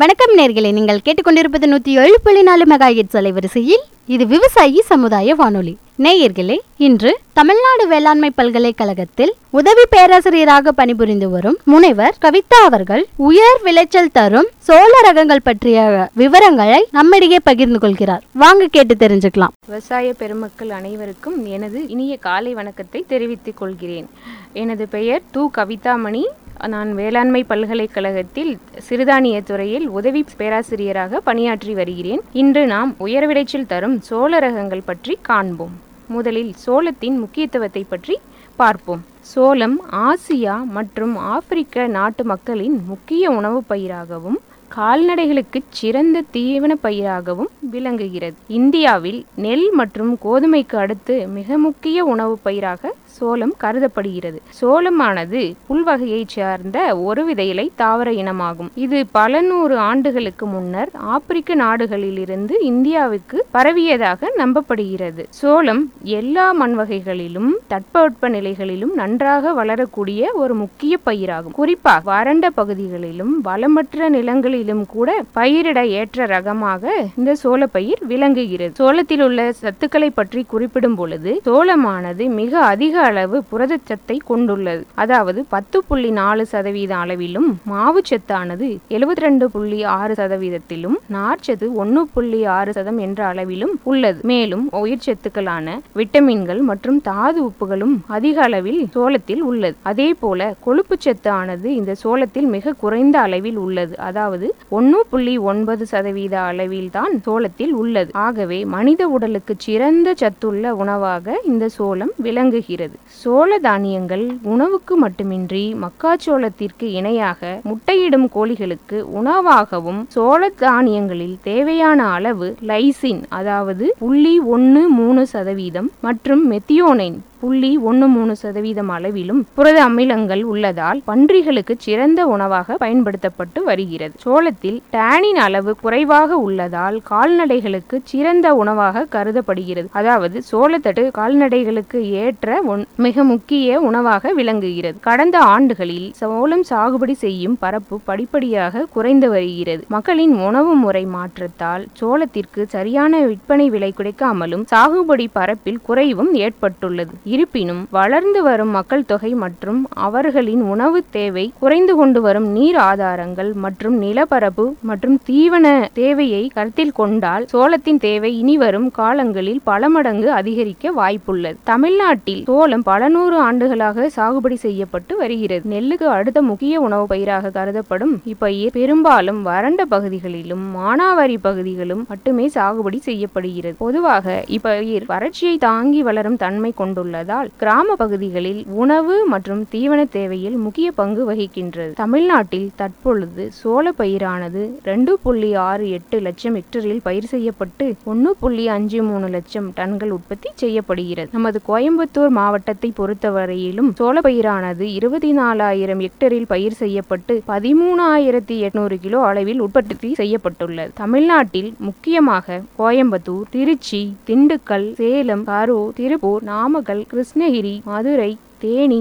வணக்கம் நேர்களே நீங்கள் கேட்டுக்கொண்டிருப்பது நூத்தி ஏழு புள்ளி நாலு மெகா ஹெட்ஸ் அலைவரிசையில் இது விவசாயி சமுதாய வானொலி நேயர்களே இன்று தமிழ்நாடு வேளாண்மை பல்கலைக்கழகத்தில் உதவி பேராசிரியராக பணிபுரிந்து வரும் முனைவர் கவிதா அவர்கள் உயர் விளைச்சல் தரும் சோள ரகங்கள் பற்றிய விவரங்களை நம்மிடையே பகிர்ந்து கொள்கிறார் வாங்க கேட்டு தெரிஞ்சுக்கலாம் விவசாய பெருமக்கள் அனைவருக்கும் எனது இனிய காலை வணக்கத்தை தெரிவித்துக் கொள்கிறேன் எனது பெயர் து கவிதாமணி நான் வேளாண்மை பல்கலைக்கழகத்தில் சிறுதானிய துறையில் உதவி பேராசிரியராக பணியாற்றி வருகிறேன் இன்று நாம் உயர் விளைச்சல் தரும் சோள ரகங்கள் பற்றி காண்போம் முதலில் சோளத்தின் முக்கியத்துவத்தை பற்றி பார்ப்போம் சோளம் ஆசியா மற்றும் ஆப்பிரிக்க நாட்டு மக்களின் முக்கிய உணவுப் பயிராகவும் கால்நடைகளுக்கு சிறந்த தீவன பயிராகவும் விளங்குகிறது இந்தியாவில் நெல் மற்றும் கோதுமைக்கு அடுத்து மிக முக்கிய உணவுப் பயிராக சோளம் கருதப்படுகிறது சோளமானது புல்வகையைச் சார்ந்த ஒரு வித இலை தாவர இனமாகும் இது பல நூறு ஆண்டுகளுக்கு முன்னர் ஆப்பிரிக்க நாடுகளிலிருந்து இந்தியாவுக்கு பரவியதாக நம்பப்படுகிறது சோளம் எல்லா மண் வகைகளிலும் தட்பவெட்ப நிலைகளிலும் நன்றாக வளரக்கூடிய ஒரு முக்கிய பயிராகும் குறிப்பாக வறண்ட பகுதிகளிலும் வளமற்ற நிலங்களிலும் கூட பயிரிட ஏற்ற ரகமாக இந்த சோள பயிர் விளங்குகிறது சோளத்தில் உள்ள சத்துக்களை பற்றி குறிப்பிடும் பொழுது சோளமானது மிக அதிக அளவு புரதச்சத்தை கொண்டுள்ளது அதாவது பத்து புள்ளி நாலு சதவீத அளவிலும் மாவுச்சத்தானது எழுபத்தி ரெண்டு புள்ளி ஆறு சதவீதத்திலும் நார்ச்சத்து ஒன்று புள்ளி ஆறு சதம் என்ற அளவிலும் உள்ளது மேலும் உயிர் சத்துக்களான விட்டமின்கள் மற்றும் தாது உப்புகளும் அதிக அளவில் சோளத்தில் உள்ளது அதே போல கொழுப்பு சத்து ஆனது இந்த சோளத்தில் மிக குறைந்த அளவில் உள்ளது அதாவது ஒன்று புள்ளி ஒன்பது சதவீத அளவில் தான் சோளத்தில் உள்ளது ஆகவே மனித உடலுக்கு சிறந்த சத்துள்ள உணவாக இந்த சோளம் விளங்குகிறது சோள தானியங்கள் உணவுக்கு மட்டுமின்றி மக்காச்சோளத்திற்கு இணையாக முட்டையிடும் கோழிகளுக்கு உணவாகவும் சோள தானியங்களில் தேவையான அளவு லைசின் அதாவது புள்ளி ஒன்று மூணு சதவீதம் மற்றும் மெத்தியோனைன் புள்ளி ஒன்று மூணு சதவீதம் அளவிலும் புரத அமிலங்கள் உள்ளதால் பன்றிகளுக்கு சிறந்த உணவாக பயன்படுத்தப்பட்டு வருகிறது சோளத்தில் டேனின் அளவு குறைவாக உள்ளதால் கால்நடைகளுக்கு சிறந்த உணவாக கருதப்படுகிறது அதாவது சோளத்தட்டு கால்நடைகளுக்கு ஏற்ற ஒன்- மிக முக்கிய உணவாக விளங்குகிறது கடந்த ஆண்டுகளில் சோளம் சாகுபடி செய்யும் பரப்பு படிப்படியாக குறைந்து வருகிறது மக்களின் உணவு முறை மாற்றத்தால் சோளத்திற்கு சரியான விற்பனை விலை கிடைக்காமலும் சாகுபடி பரப்பில் குறைவும் ஏற்பட்டுள்ளது இருப்பினும் வளர்ந்து வரும் மக்கள் தொகை மற்றும் அவர்களின் உணவு தேவை குறைந்து கொண்டு வரும் நீர் ஆதாரங்கள் மற்றும் நிலப்பரப்பு மற்றும் தீவன தேவையை கருத்தில் கொண்டால் சோளத்தின் தேவை இனி வரும் காலங்களில் பல மடங்கு அதிகரிக்க வாய்ப்புள்ளது தமிழ்நாட்டில் சோளம் பல நூறு ஆண்டுகளாக சாகுபடி செய்யப்பட்டு வருகிறது நெல்லுக்கு அடுத்த முக்கிய உணவு பயிராக கருதப்படும் இப்பயிர் பெரும்பாலும் வறண்ட பகுதிகளிலும் மானாவாரி பகுதிகளும் மட்டுமே சாகுபடி செய்யப்படுகிறது பொதுவாக இப்பயிர் வறட்சியை தாங்கி வளரும் தன்மை கொண்டுள்ளதால் கிராம பகுதிகளில் உணவு மற்றும் தீவன தேவையில் முக்கிய பங்கு வகிக்கின்றது தமிழ்நாட்டில் தற்பொழுது சோள பயிரானது ரெண்டு புள்ளி ஆறு எட்டு லட்சம் ஹெக்டரில் பயிர் செய்யப்பட்டு ஒன்று புள்ளி அஞ்சு மூணு லட்சம் டன்கள் உற்பத்தி செய்யப்படுகிறது நமது கோயம்புத்தூர் மாவட்டத்தை பொறுத்தவரையிலும் சோள பயிரானது இருபத்தி நாலாயிரம் ஹெக்டரில் பயிர் செய்யப்பட்டு பதிமூணாயிரத்தி எட்நூறு கிலோ அளவில் உற்பத்தி செய்யப்பட்டுள்ளது தமிழ்நாட்டில் முக்கியமாக கோயம்புத்தூர் திருச்சி திண்டுக்கல் சேலம் கரூர் திருப்பூர் நாமக்கல் கிருஷ்ணகிரி மதுரை தேனி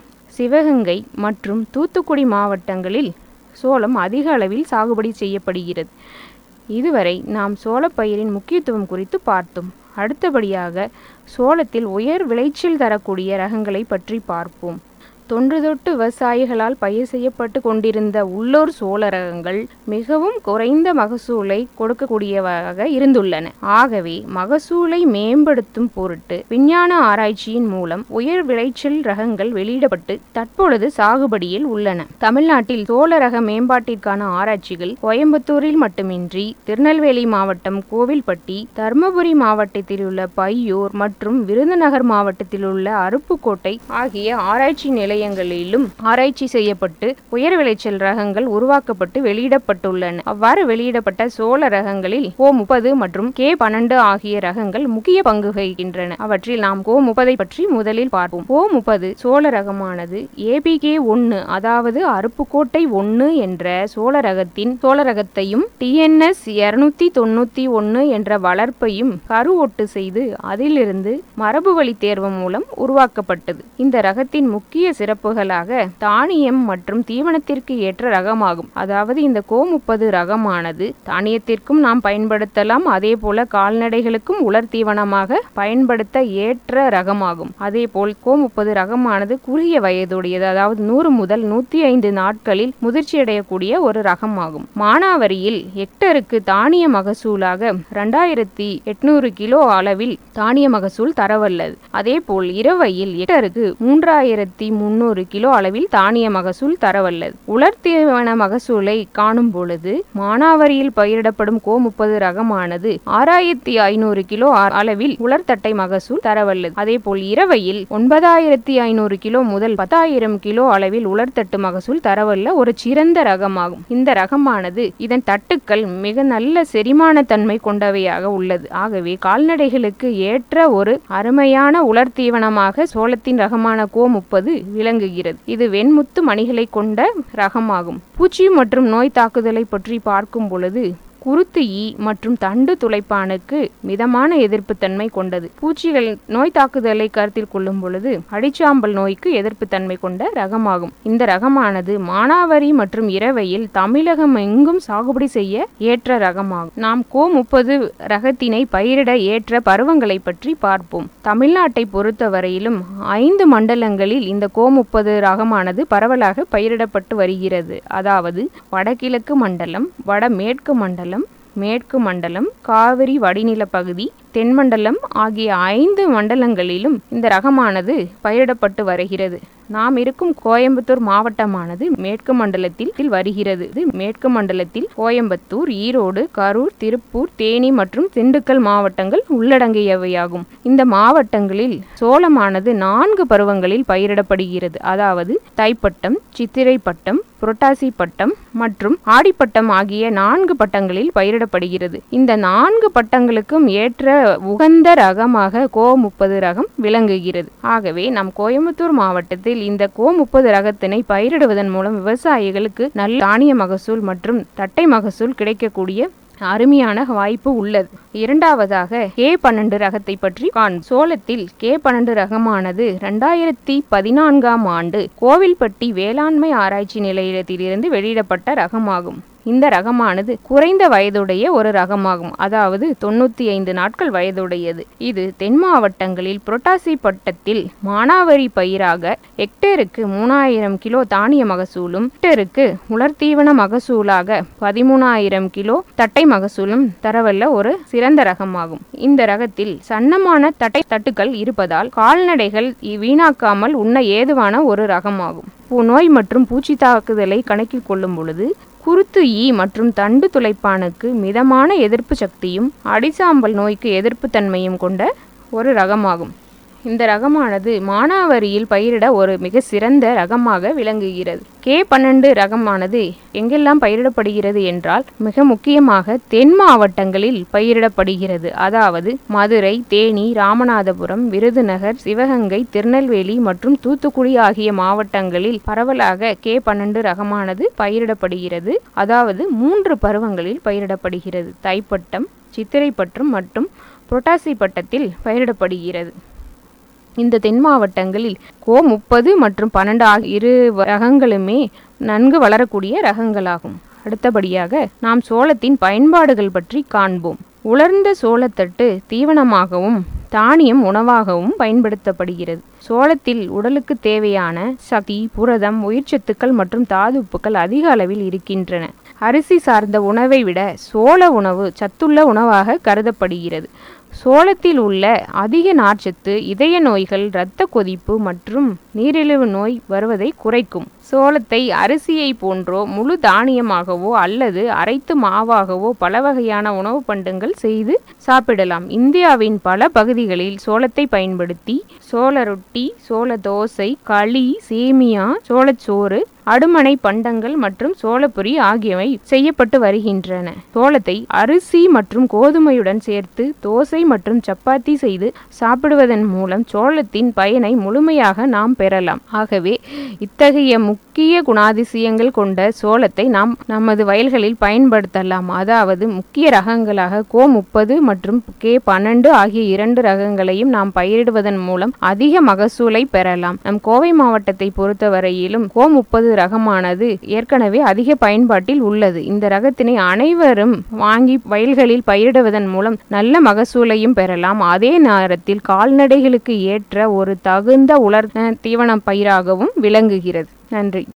சிவகங்கை மற்றும் தூத்துக்குடி மாவட்டங்களில் சோளம் அதிக அளவில் சாகுபடி செய்யப்படுகிறது இதுவரை நாம் சோளப்பயிரின் முக்கியத்துவம் குறித்து பார்த்தோம் அடுத்தபடியாக சோளத்தில் உயர் விளைச்சல் தரக்கூடிய ரகங்களை பற்றி பார்ப்போம் தொன்று தொட்டு விவசாயிகளால் பயிர் செய்யப்பட்டு கொண்டிருந்த உள்ளூர் சோள ரகங்கள் மிகவும் குறைந்த மகசூலை கொடுக்கக்கூடியவாக இருந்துள்ளன ஆகவே மகசூலை மேம்படுத்தும் பொருட்டு விஞ்ஞான ஆராய்ச்சியின் மூலம் உயர் விளைச்சல் ரகங்கள் வெளியிடப்பட்டு தற்பொழுது சாகுபடியில் உள்ளன தமிழ்நாட்டில் சோள ரக மேம்பாட்டிற்கான ஆராய்ச்சிகள் கோயம்புத்தூரில் மட்டுமின்றி திருநெல்வேலி மாவட்டம் கோவில்பட்டி தருமபுரி மாவட்டத்தில் உள்ள பையூர் மற்றும் விருதுநகர் மாவட்டத்தில் உள்ள அருப்புக்கோட்டை ஆகிய ஆராய்ச்சி நிலையங்களிலும் ஆராய்ச்சி செய்யப்பட்டு உயர் விளைச்சல் ரகங்கள் உருவாக்கப்பட்டு வெளியிடப்பட்டுள்ளன அவ்வாறு வெளியிடப்பட்ட சோள ரகங்களில் கோ முப்பது மற்றும் கே பன்னெண்டு ஆகிய ரகங்கள் முக்கிய பங்கு வகிக்கின்றன அவற்றில் நாம் கோ முப்பதை பற்றி முதலில் பார்ப்போம் கோ முப்பது சோள ரகமானது ஏபிகே ஒன்னு அதாவது அருப்புக்கோட்டை ஒன்னு என்ற சோள ரகத்தின் சோள ரகத்தையும் டிஎன்எஸ் இருநூத்தி தொண்ணூத்தி ஒன்னு என்ற வளர்ப்பையும் கரு ஒட்டு செய்து அதிலிருந்து மரபு வழி தேர்வு மூலம் உருவாக்கப்பட்டது இந்த ரகத்தின் முக்கிய சிறப்பு சிறப்புகளாக தானியம் மற்றும் தீவனத்திற்கு ஏற்ற ரகமாகும் அதாவது இந்த கோ முப்பது ரகமானது தானியத்திற்கும் நாம் பயன்படுத்தலாம் அதே போல கால்நடைகளுக்கும் உலர் தீவனமாக பயன்படுத்த ஏற்ற ரகமாகும் அதே போல் கோ முப்பது ரகமானது குறுகிய வயதுடையது அதாவது நூறு முதல் நூத்தி ஐந்து நாட்களில் முதிர்ச்சியடையக்கூடிய ஒரு ரகமாகும் மானாவரியில் ஹெக்டருக்கு தானிய மகசூலாக ரெண்டாயிரத்தி எட்நூறு கிலோ அளவில் தானிய மகசூல் தரவல்லது அதேபோல் இரவையில் ஹெக்டருக்கு மூன்றாயிரத்தி முன்னூறு கிலோ அளவில் தானிய மகசூல் தரவல்லது உலர் தீவன மகசூலை காணும் பொழுது மானாவரியில் பயிரிடப்படும் கோ முப்பது ரகமானது ஆறாயிரத்தி ஐநூறு கிலோ அ- அளவில் உலர்தட்டை மகசூல் தரவல்லது அதேபோல் இரவையில் ஒன்பதாயிரத்தி ஐநூறு கிலோ முதல் பத்தாயிரம் கிலோ அளவில் உலர்தட்டு மகசூல் தரவல்ல ஒரு சிறந்த ரகமாகும் இந்த ரகமானது இதன் தட்டுக்கள் மிக நல்ல செரிமான தன்மை கொண்டவையாக உள்ளது ஆகவே கால்நடைகளுக்கு ஏற்ற ஒரு அருமையான உலர் தீவனமாக சோளத்தின் ரகமான கோ முப்பது விளங்குகிறது இது வெண்முத்து மணிகளை கொண்ட ரகமாகும் பூச்சி மற்றும் நோய் தாக்குதலை பற்றி பார்க்கும் பொழுது குருத்து ஈ மற்றும் தண்டு துளைப்பானுக்கு மிதமான எதிர்ப்புத்தன்மை கொண்டது பூச்சிகள் நோய் தாக்குதலை கருத்தில் கொள்ளும் பொழுது அடிச்சாம்பல் நோய்க்கு எதிர்ப்புத்தன்மை கொண்ட ரகமாகும் இந்த ரகமானது மானாவரி மற்றும் இரவையில் தமிழகம் எங்கும் சாகுபடி செய்ய ஏற்ற ரகமாகும் நாம் கோ முப்பது ரகத்தினை பயிரிட ஏற்ற பருவங்களை பற்றி பார்ப்போம் தமிழ்நாட்டை பொறுத்தவரையிலும் ஐந்து மண்டலங்களில் இந்த கோ முப்பது ரகமானது பரவலாக பயிரிடப்பட்டு வருகிறது அதாவது வடகிழக்கு மண்டலம் வடமேற்கு மண்டலம் மேற்கு மண்டலம் காவிரி வடிநில பகுதி தென்மண்டலம் ஆகிய ஐந்து மண்டலங்களிலும் இந்த ரகமானது பயிரிடப்பட்டு வருகிறது நாம் இருக்கும் கோயம்புத்தூர் மாவட்டமானது மேற்கு மண்டலத்தில் வருகிறது இது மேற்கு மண்டலத்தில் கோயம்புத்தூர் ஈரோடு கரூர் திருப்பூர் தேனி மற்றும் திண்டுக்கல் மாவட்டங்கள் உள்ளடங்கியவையாகும் இந்த மாவட்டங்களில் சோளமானது நான்கு பருவங்களில் பயிரிடப்படுகிறது அதாவது தைப்பட்டம் சித்திரை பட்டம் புரட்டாசி பட்டம் மற்றும் ஆடிப்பட்டம் ஆகிய நான்கு பட்டங்களில் பயிரிடப்படுகிறது இந்த நான்கு பட்டங்களுக்கும் ஏற்ற உகந்த ரகமாக கோ முப்பது ரகம் விளங்குகிறது ஆகவே நம் கோயம்புத்தூர் மாவட்டத்தில் இந்த கோ முப்பது ரகத்தினை பயிரிடுவதன் மூலம் விவசாயிகளுக்கு நல்ல தானிய மகசூல் மற்றும் தட்டை மகசூல் கிடைக்கக்கூடிய அருமையான வாய்ப்பு உள்ளது இரண்டாவதாக கே பன்னெண்டு ரகத்தை பற்றி காண் சோளத்தில் கே பன்னெண்டு ரகமானது ரெண்டாயிரத்தி பதினான்காம் ஆண்டு கோவில்பட்டி வேளாண்மை ஆராய்ச்சி நிலையத்திலிருந்து வெளியிடப்பட்ட ரகமாகும் இந்த ரகமானது குறைந்த வயதுடைய ஒரு ரகமாகும் அதாவது தொண்ணூத்தி ஐந்து நாட்கள் வயதுடையது இது தென் மாவட்டங்களில் புரட்டாசி பட்டத்தில் மானாவரி பயிராக ஹெக்டேருக்கு மூணாயிரம் கிலோ தானிய மகசூலும் ஹெக்டேருக்கு உலர்தீவன மகசூலாக பதிமூணாயிரம் கிலோ தட்டை மகசூலும் தரவல்ல ஒரு சிறந்த ரகமாகும் இந்த ரகத்தில் சன்னமான தட்டை தட்டுக்கள் இருப்பதால் கால்நடைகள் இ- வீணாக்காமல் உண்ண ஏதுவான ஒரு ரகமாகும் பூ- நோய் மற்றும் பூச்சி தாக்குதலை கணக்கில் கொள்ளும் பொழுது குருத்து ஈ மற்றும் தண்டு துளைப்பானுக்கு மிதமான எதிர்ப்பு சக்தியும் அடிசாம்பல் நோய்க்கு எதிர்ப்பு தன்மையும் கொண்ட ஒரு ரகமாகும் இந்த ரகமானது மானாவரியில் பயிரிட ஒரு மிக சிறந்த ரகமாக விளங்குகிறது கே பன்னெண்டு ரகமானது எங்கெல்லாம் பயிரிடப்படுகிறது என்றால் மிக முக்கியமாக தென் மாவட்டங்களில் பயிரிடப்படுகிறது அதாவது மதுரை தேனி ராமநாதபுரம் விருதுநகர் சிவகங்கை திருநெல்வேலி மற்றும் தூத்துக்குடி ஆகிய மாவட்டங்களில் பரவலாக கே பன்னெண்டு ரகமானது பயிரிடப்படுகிறது அதாவது மூன்று பருவங்களில் பயிரிடப்படுகிறது தைப்பட்டம் சித்திரை பட்டம் மற்றும் புரட்டாசி பட்டத்தில் பயிரிடப்படுகிறது இந்த தென் மாவட்டங்களில் கோ முப்பது மற்றும் பன்னெண்டு ஆகிய இரு ரகங்களுமே நன்கு வளரக்கூடிய ரகங்களாகும் அடுத்தபடியாக நாம் சோளத்தின் பயன்பாடுகள் பற்றி காண்போம் உலர்ந்த சோளத்தட்டு தீவனமாகவும் தானியம் உணவாகவும் பயன்படுத்தப்படுகிறது சோளத்தில் உடலுக்கு தேவையான சக்தி புரதம் உயிர்ச்சத்துக்கள் மற்றும் தாதுப்புக்கள் அதிக அளவில் இருக்கின்றன அரிசி சார்ந்த உணவை விட சோள உணவு சத்துள்ள உணவாக கருதப்படுகிறது சோளத்தில் உள்ள அதிக நார்ச்சத்து இதய நோய்கள் இரத்த கொதிப்பு மற்றும் நீரிழிவு நோய் வருவதை குறைக்கும் சோளத்தை அரிசியை போன்றோ முழு தானியமாகவோ அல்லது அரைத்து மாவாகவோ பல வகையான உணவு பண்டங்கள் செய்து சாப்பிடலாம் இந்தியாவின் பல பகுதிகளில் சோளத்தை பயன்படுத்தி சோள ரொட்டி சோள தோசை களி சேமியா சோளச்சோறு அடுமனை பண்டங்கள் மற்றும் சோளப்பொரி ஆகியவை செய்யப்பட்டு வருகின்றன சோளத்தை அரிசி மற்றும் கோதுமையுடன் சேர்த்து தோசை மற்றும் சப்பாத்தி செய்து சாப்பிடுவதன் மூலம் சோளத்தின் பயனை முழுமையாக நாம் பெறலாம் ஆகவே இத்தகைய முக்கிய குணாதிசயங்கள் கொண்ட சோளத்தை நாம் நமது வயல்களில் பயன்படுத்தலாம் அதாவது முக்கிய ரகங்களாக கோ முப்பது மற்றும் கே பன்னெண்டு ஆகிய இரண்டு ரகங்களையும் நாம் பயிரிடுவதன் மூலம் அதிக மகசூலை பெறலாம் நம் கோவை மாவட்டத்தை பொறுத்தவரையிலும் கோ முப்பது ரகமானது ஏற்கனவே அதிக பயன்பாட்டில் உள்ளது இந்த ரகத்தினை அனைவரும் வாங்கி வயல்களில் பயிரிடுவதன் மூலம் நல்ல மகசூலையும் பெறலாம் அதே நேரத்தில் கால்நடைகளுக்கு ஏற்ற ஒரு தகுந்த உலர் தீவன பயிராகவும் விளங்குகிறது நன்றி